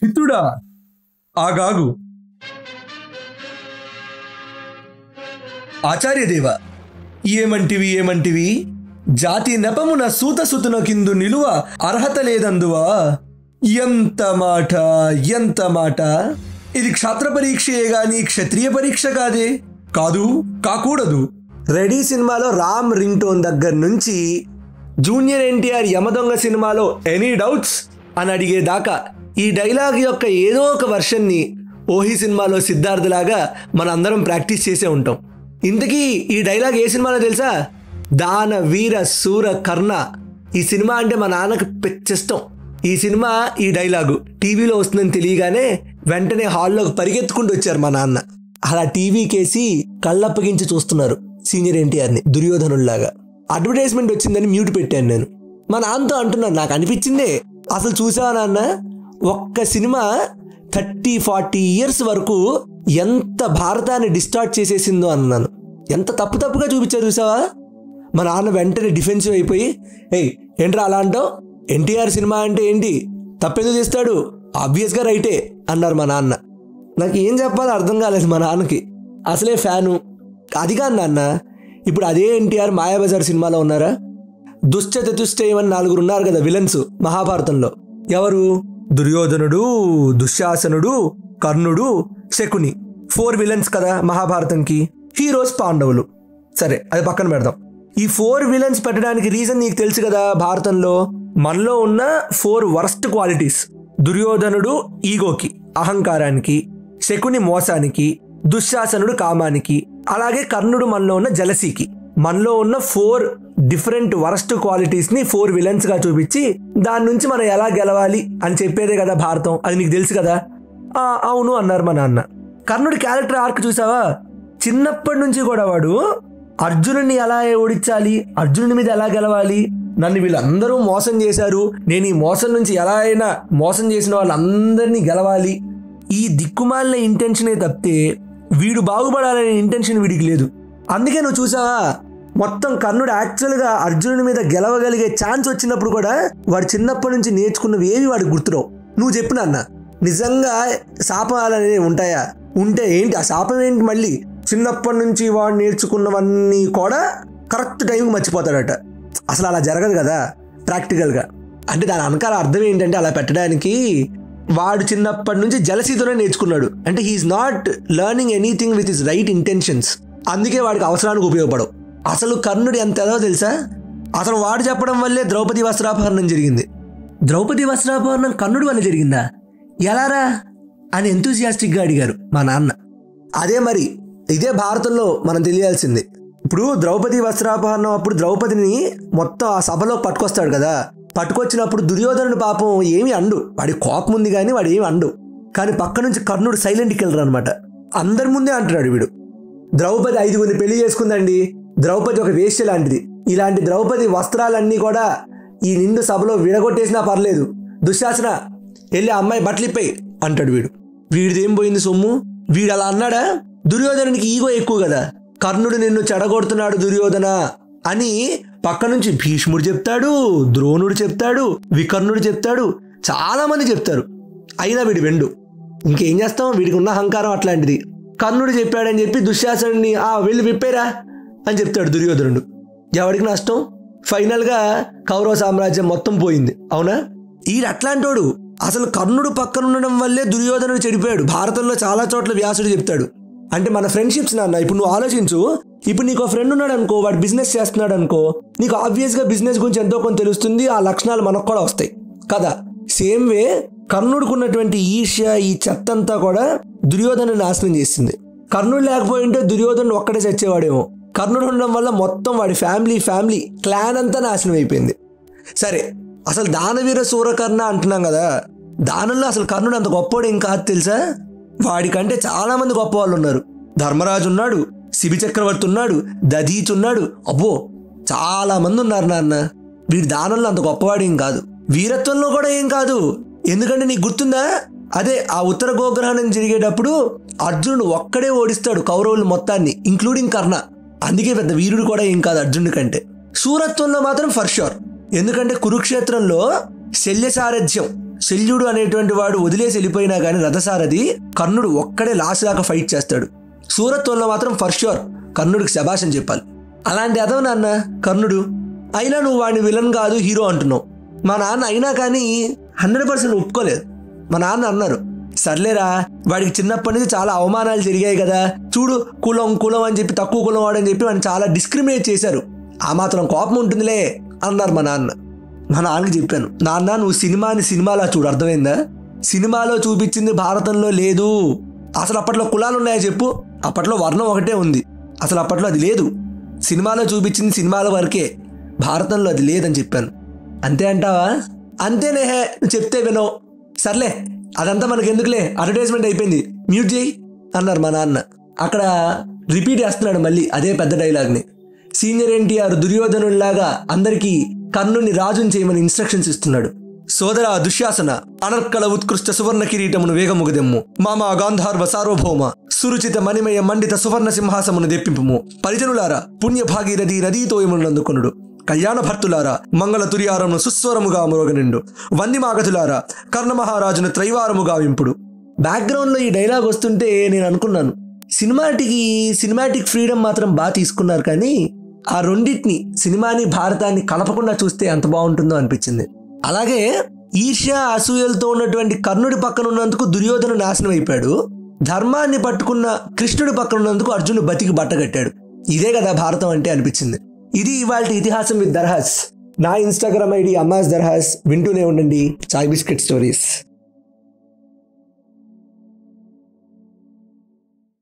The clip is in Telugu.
మిత్రుడా ఆగాగు ఆచార్యదేవ ఏమంటివి ఏమంటివి జాతి నెపమున సూతసుతున కిందు నిలువ అర్హత లేదందువా ఎంత మాట ఎంత మాట ఇది క్షాత్ర పరీక్షయే గాని క్షత్రియ పరీక్ష కాదే కాదు కాకూడదు రెడీ సినిమాలో రామ్ రింగ్ టోన్ దగ్గర నుంచి జూనియర్ ఎన్టీఆర్ యమదొంగ సినిమాలో ఎనీ డౌట్స్ అని అడిగేదాకా ఈ డైలాగ్ యొక్క ఏదో ఒక వర్షన్ని ఓహి సినిమాలో సిద్ధార్థ్ లాగా మన అందరం ప్రాక్టీస్ చేసే ఉంటాం ఇంతకీ ఈ డైలాగ్ ఏ సినిమాలో తెలుసా దాన వీర సూర కర్ణ ఈ సినిమా అంటే మా నాన్నకు పిచ్చిష్టం ఈ సినిమా ఈ డైలాగు టీవీలో వస్తుందని తెలియగానే వెంటనే హాల్లోకి పరిగెత్తుకుంటూ వచ్చారు మా నాన్న అలా టీవీ కేసి కళ్ళప్పగించి చూస్తున్నారు సీనియర్ ఎన్టీఆర్ని దుర్యోధనుల్లాగా అడ్వర్టైజ్మెంట్ వచ్చిందని మ్యూట్ పెట్టాను నేను మా నాన్నతో అంటున్నాను నాకు అనిపించిందే అసలు చూసావా నాన్న ఒక్క సినిమా థర్టీ ఫార్టీ ఇయర్స్ వరకు ఎంత భారతాన్ని డిస్టార్ట్ చేసేసిందో అన్నాను ఎంత తప్పు తప్పుగా చూపించారు చూసావా మా నాన్న వెంటనే డిఫెన్సివ్ అయిపోయి ఏయ్ ఏంట్రా అలా అంటావు ఎన్టీఆర్ సినిమా అంటే ఏంటి తప్పెందుకు చేస్తాడు ఆబ్వియస్గా రైటే అన్నారు మా నాన్న నాకు ఏం చెప్పాలో అర్థం కాలేదు మా నాన్నకి అసలే ఫ్యాను అది కాదు నాన్న ఇప్పుడు అదే ఎన్టీఆర్ మాయాబజార్ సినిమాలో ఉన్నారా దుశ్చ చతుష్టయమని నాలుగురు ఉన్నారు కదా విలన్స్ మహాభారతంలో ఎవరు దుర్యోధనుడు దుశ్శాసనుడు కర్ణుడు శకుని ఫోర్ విలన్స్ కదా మహాభారతంకి హీరోస్ పాండవులు సరే అది పక్కన పెడదాం ఈ ఫోర్ విలన్స్ పెట్టడానికి రీజన్ నీకు తెలుసు కదా భారతంలో మనలో ఉన్న ఫోర్ వర్స్ట్ క్వాలిటీస్ దుర్యోధనుడు ఈగోకి అహంకారానికి శకుని మోసానికి దుశ్శాసనుడు కామానికి అలాగే కర్ణుడు మనలో ఉన్న జలసీకి మనలో ఉన్న ఫోర్ డిఫరెంట్ వరస్ట్ క్వాలిటీస్ ని ఫోర్ విలన్స్ గా చూపించి దాని నుంచి మనం ఎలా గెలవాలి అని చెప్పేదే కదా భారతం అది నీకు తెలుసు కదా "ఆ, అవును అన్నారు మా నాన్న కర్ణుడి క్యారెక్టర్ ఆర్క్ చూసావా చిన్నప్పటి నుంచి కూడా వాడు అర్జునుడిని ఎలా ఓడించాలి అర్జునుడి మీద ఎలా గెలవాలి నన్ను వీళ్ళందరూ మోసం చేశారు నేను ఈ మోసం నుంచి ఎలా అయినా మోసం చేసిన వాళ్ళందరినీ గెలవాలి ఈ దిక్కుమాలిన ఇంటెన్షనే తప్పితే వీడు బాగుపడాలనే ఇంటెన్షన్ వీడికి లేదు అందుకే నువ్వు చూసావా మొత్తం కర్ణుడు యాక్చువల్గా అర్జునుడి మీద గెలవగలిగే ఛాన్స్ వచ్చినప్పుడు కూడా వాడు చిన్నప్పటి నుంచి నేర్చుకున్నవి ఏవి వాడికి గుర్తురావు నువ్వు చెప్పిన అన్న నిజంగా శాపాలు అనేవి ఉంటాయా ఉంటే ఏంటి ఆ శాపం ఏంటి మళ్ళీ చిన్నప్పటి నుంచి వాడు నేర్చుకున్నవన్నీ కూడా కరెక్ట్ టైంకి మర్చిపోతాడట అసలు అలా జరగదు కదా ప్రాక్టికల్గా అంటే దాని వెనకాల అర్థం ఏంటంటే అలా పెట్టడానికి వాడు చిన్నప్పటి నుంచి జలసీతోనే నేర్చుకున్నాడు అంటే he is not learning anything with is right intentions అందుకే వాడికి అవసరానికి ఉపయోగపడవు అసలు కర్ణుడు ఎంత ఎదో తెలుసా అసలు వాడు చెప్పడం వల్లే ద్రౌపది వస్త్రాపహరణం జరిగింది ద్రౌపది వస్త్రాపహరణం కర్ణుడి వల్ల జరిగిందా ఎలారా అని ఎంతూసియాస్టిక్గా అడిగారు మా నాన్న అదే మరి ఇదే భారతంలో మనం తెలియాల్సింది ఇప్పుడు ద్రౌపది వస్త్రాపహరణం అప్పుడు ద్రౌపదిని మొత్తం ఆ సభలో పట్టుకొస్తాడు కదా పట్టుకొచ్చినప్పుడు దుర్యోధనుడు పాపం ఏమి అండు వాడి కోపం ఉంది కానీ వాడు ఏమి అండు కానీ పక్క నుంచి కర్ణుడు సైలెంట్కి వెళ్ళరు అనమాట అందరి ముందే అంటున్నాడు వీడు ద్రౌపది ఐదుగురిని పెళ్లి చేసుకుందండి ద్రౌపది ఒక వేశ్య లాంటిది ఇలాంటి ద్రౌపది వస్త్రాలన్నీ కూడా ఈ నిండు సభలో విడగొట్టేసినా పర్లేదు దుశ్శాసన వెళ్ళి ఆ అమ్మాయి బట్టలిప్పాయి అంటాడు వీడు వీడిదేం పోయింది సొమ్ము వీడు అలా అన్నాడా దుర్యోధనునికి ఈగో ఎక్కువ కదా కర్ణుడు నిన్ను చెడగొడుతున్నాడు దుర్యోధన అని పక్క నుంచి భీష్ముడు చెప్తాడు ద్రోణుడు చెప్తాడు వికర్ణుడు చెప్తాడు చాలా మంది చెప్తారు అయినా వీడు వెండు ఇంకేం చేస్తాం వీడికి ఉన్న అహంకారం అట్లాంటిది కర్ణుడు చెప్పాడని చెప్పి దుశ్శాసనుడిని ఆ వెళ్ళి విప్పేరా అని చెప్తాడు దుర్యోధనుడు ఎవరికి నష్టం ఫైనల్గా కౌరవ సామ్రాజ్యం మొత్తం పోయింది అవునా ఈడు అట్లాంటోడు అసలు కర్ణుడు పక్కన ఉండడం వల్లే దుర్యోధనుడు చెడిపోయాడు భారతంలో చాలా చోట్ల వ్యాసుడు చెప్తాడు అంటే మన ఫ్రెండ్షిప్స్ నాన్న ఇప్పుడు నువ్వు ఆలోచించు ఇప్పుడు నీకు ఫ్రెండ్ ఉన్నాడు అనుకో వాడు బిజినెస్ చేస్తున్నాడు అనుకో నీకు ఆబ్వియస్గా బిజినెస్ గురించి ఎంతో కొంత తెలుస్తుంది ఆ లక్షణాలు మనకు కూడా వస్తాయి కదా సేమ్ వే కర్ణుడికి ఉన్నటువంటి ఈర్ష్య ఈ చెత్త అంతా కూడా దుర్యోధను నాశనం చేసింది కర్ణుడు లేకపోయి ఉంటే దుర్యోధనుడు ఒక్కడే చచ్చేవాడేమో కర్ణుడు ఉండడం వల్ల మొత్తం వాడి ఫ్యామిలీ ఫ్యామిలీ క్లాన్ అంతా నాశనం అయిపోయింది సరే అసలు దానవీర సూరకర్ణ అంటున్నాం కదా దానంలో అసలు కర్ణుడు అంత గొప్పవాడు ఏం కాదు తెలుసా వాడికంటే చాలా మంది గొప్ప వాళ్ళు ఉన్నారు ధర్మరాజు ఉన్నాడు శిబి చక్రవర్తి ఉన్నాడు దధీచ్ ఉన్నాడు అబ్బో చాలా మంది ఉన్నారు నాన్న వీడి దానంలో అంత గొప్పవాడు ఏం కాదు వీరత్వంలో కూడా ఏం కాదు ఎందుకంటే నీకు గుర్తుందా అదే ఆ ఉత్తర గోగ్రహణం జరిగేటప్పుడు అర్జునుడు ఒక్కడే ఓడిస్తాడు కౌరవులు మొత్తాన్ని ఇంక్లూడింగ్ కర్ణ అందుకే పెద్ద వీరుడు కూడా ఏం కాదు అర్జునుడి కంటే సూరత్వంలో మాత్రం ఫర్ షూర్ ఎందుకంటే కురుక్షేత్రంలో శల్య సారథ్యం శల్యుడు అనేటువంటి వాడు వదిలేసి వెళ్ళిపోయినా కానీ రథసారథి కర్ణుడు ఒక్కడే లాస్ట్ దాకా ఫైట్ చేస్తాడు సూరత్వంలో మాత్రం ఫర్ ష్యూర్ కర్ణుడికి శబాష్ అని చెప్పాలి అలాంటి అదవ నాన్న కర్ణుడు అయినా నువ్వు వాడిని విలన్ కాదు హీరో అంటున్నావు మా నాన్న అయినా కానీ హండ్రెడ్ పర్సెంట్ ఒప్పుకోలేదు మా నాన్న అన్నారు సర్లేరా వాడికి చిన్నప్పటి నుంచి చాలా అవమానాలు జరిగాయి కదా చూడు కులం కులం అని చెప్పి తక్కువ కులం వాడని చెప్పి వాడిని చాలా డిస్క్రిమినేట్ చేశారు ఆ మాత్రం కోపం ఉంటుందిలే అన్నారు మా నాన్న మా నాన్నకి చెప్పాను నాన్న నువ్వు సినిమాని సినిమాలా చూడు అర్థమైందా సినిమాలో చూపించింది భారతంలో లేదు అసలు అప్పట్లో కులాలు ఉన్నాయా చెప్పు అప్పట్లో వర్ణం ఒకటే ఉంది అసలు అప్పట్లో అది లేదు సినిమాలో చూపించింది సినిమాల వరకే భారతంలో అది లేదని చెప్పాను అంతే అంటావా అంతేనే హే నువ్వు చెప్తే వినో సర్లే అదంతా మనకి ఎందుకులే అడ్వర్టైజ్మెంట్ అయిపోయింది మ్యూట్ చేయి అన్నారు మా నాన్న అక్కడ రిపీట్ చేస్తున్నాడు మళ్ళీ అదే పెద్ద డైలాగ్ని సీనియర్ ఎన్టీఆర్ దుర్యోధనుల్లాగా అందరికీ కర్ణుని రాజుని చేయమని ఇన్స్ట్రక్షన్స్ ఇస్తున్నాడు సోదర దుశ్శాసన అనర్కల ఉత్కృష్ట సువర్ణ కిరీటమును వేగముగదెమ్ము మామ గాంధార్వ సార్వభౌమ సురుచిత మణిమయ మండిత సువర్ణ సింహాసమును దెప్పింపుము పరిజనులారా పుణ్య భాగీరథి నదీతోయమునందుకొనుడు కళ్యాణ భర్తులారా మంగళ తురియారమును సుస్వరముగా మురోగనిండు వందిమాగతులారా కర్ణ మహారాజును త్రైవారముగా వింపుడు బ్యాక్గ్రౌండ్లో ఈ డైలాగ్ వస్తుంటే నేను అనుకున్నాను సినిమాటికి సినిమాటిక్ ఫ్రీడమ్ మాత్రం బాగా తీసుకున్నారు కానీ ఆ రెండింటిని సినిమాని భారతాన్ని కలపకుండా చూస్తే ఎంత బాగుంటుందో అనిపించింది అలాగే ఈర్ష్య అసూయలతో ఉన్నటువంటి కర్ణుడి పక్కన ఉన్నందుకు దుర్యోధను నాశనం అయిపోయాడు ధర్మాన్ని పట్టుకున్న కృష్ణుడి పక్కన ఉన్నందుకు అర్జునుడు బతికి బట్టగట్టాడు ఇదే కదా భారతం అంటే అనిపించింది ఇది ఇవాళ ఇతిహాసం విత్ దర్హాస్ నా ఇన్స్టాగ్రామ్ ఐడి అమ్మాస్ దర్హాస్ వింటూనే ఉండండి చాయ్ బిస్కెట్ స్టోరీస్